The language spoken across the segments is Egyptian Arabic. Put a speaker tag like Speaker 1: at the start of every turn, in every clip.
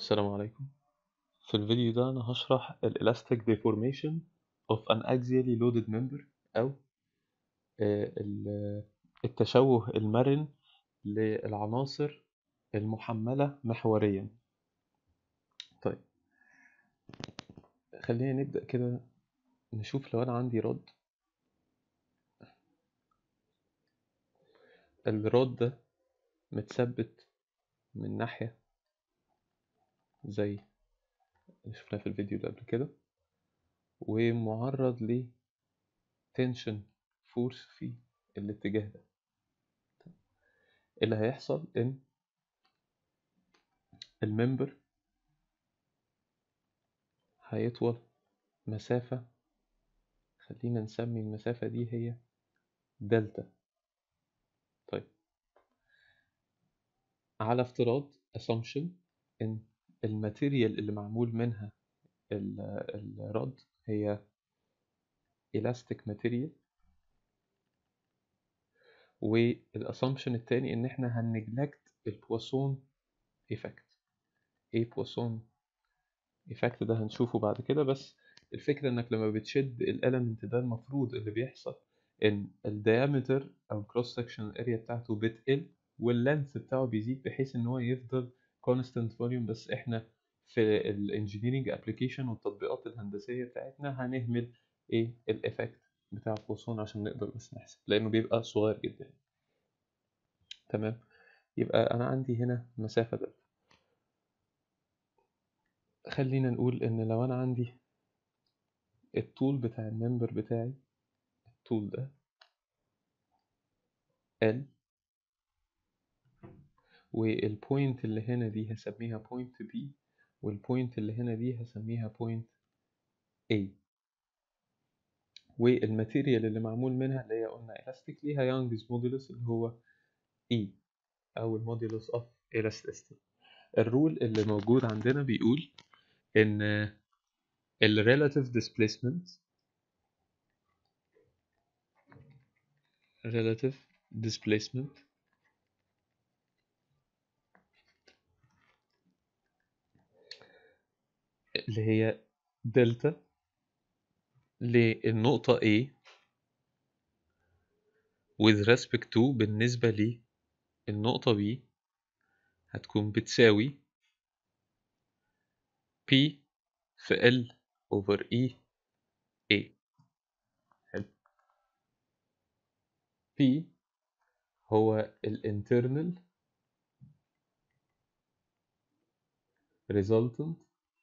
Speaker 1: السلام عليكم في الفيديو ده أنا هشرح ال Elastic Deformation of an Axially Loaded Member أو آه، ال- التشوه المرن للعناصر المحملة محوريا طيب خلينا نبدأ كده نشوف لو أنا عندي رد الرد ده متثبت من ناحية زي اللي شفناه في الفيديو ده قبل كده ومعرض ل tension فورس في الاتجاه ده اللي هيحصل ان الممبر هيطول مسافة خلينا نسمي المسافة دي هي دلتا طيب على افتراض assumption ان الماتيريال اللي معمول منها ال- الرد هي elastic material والاسامبشن التاني ان احنا هنجلكت البواسون ايفكت ايه بواسون ايفكت ده هنشوفه بعد كده بس الفكرة انك لما بتشد الاليمنت ده المفروض اللي بيحصل ان الديامتر او الكروس سكشن اريا بتاعته بتقل واللينث بتاعه بيزيد بحيث ان هو يفضل كونستانت فوليوم بس احنا في الانجينيرنج ابلكيشن والتطبيقات الهندسية بتاعتنا هنهمل ايه الايفكت بتاع البواسون عشان نقدر بس نحسب لانه بيبقى صغير جدا تمام يبقى انا عندي هنا مسافة ده خلينا نقول ان لو انا عندي الطول بتاع الممبر بتاعي الطول ده L والبوينت اللي هنا دي هسميها بوينت B والبوينت اللي هنا دي هسميها بوينت A والماتيريال اللي معمول منها اللي هي قلنا elastic ليها يانجز مودولس اللي هو E أو المودولس of elasticity الرول اللي موجود عندنا بيقول إن ال relative displacement relative displacement اللي هي دلتا للنقطة A with respect to بالنسبة للنقطة B هتكون بتساوي P في L over E A حلو P هو ال internal resultant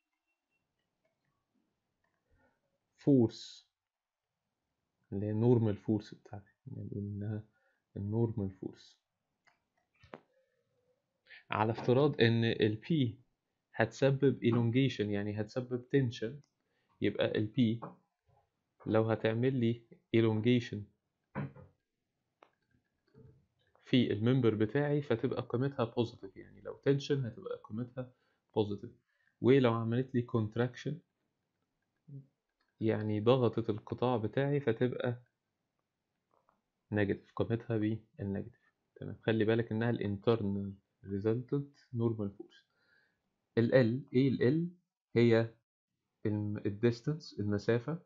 Speaker 1: force اللي هي normal force بتاعتي يعني نقول إنها النورمال فورس على افتراض إن ال P هتسبب elongation يعني هتسبب tension يبقى ال P لو هتعمل لي elongation في الممبر بتاعي فتبقى قيمتها بوزيتيف يعني لو تنشن هتبقى قيمتها بوزيتيف ولو عملت لي contraction يعني ضغطت القطاع بتاعي فتبقى نيجاتيف قيمتها بالنيجاتيف تمام خلي بالك انها الانترنال resultant normal force ال L ايه ال L هي الديستانس المسافة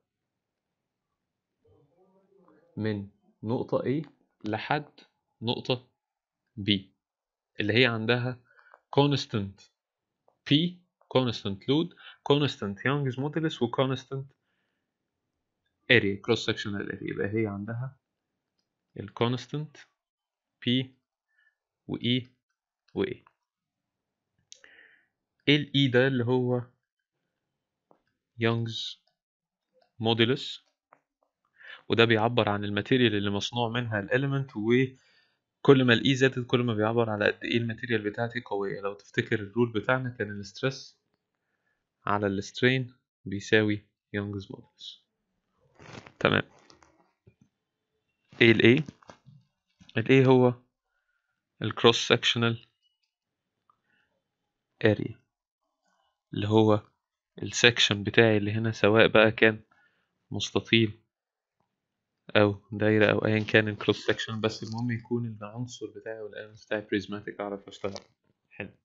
Speaker 1: من نقطة A لحد نقطة B اللي هي عندها constant P constant load constant Young's modulus و constant area cross sectional area يبقى هي عندها ال constant P و E و A ايه ال E ده اللي هو Young's modulus وده بيعبر عن الماتيريال اللي مصنوع منها الاليمنت وكل ما الاي زادت كل ما بيعبر على قد ايه الماتيريال بتاعتي قوية لو تفتكر الرول بتاعنا كان الستريس على السترين بيساوي يونجز مودولس تمام ايه الايه الايه هو الكروس سكشنال اريا اللي هو السكشن بتاعي اللي هنا سواء بقى كان مستطيل او دايره او ايا كان الكروس سكشن بس المهم يكون العنصر بتاعي والالمنت بتاعي بريزماتيك اعرف اشتغل حلو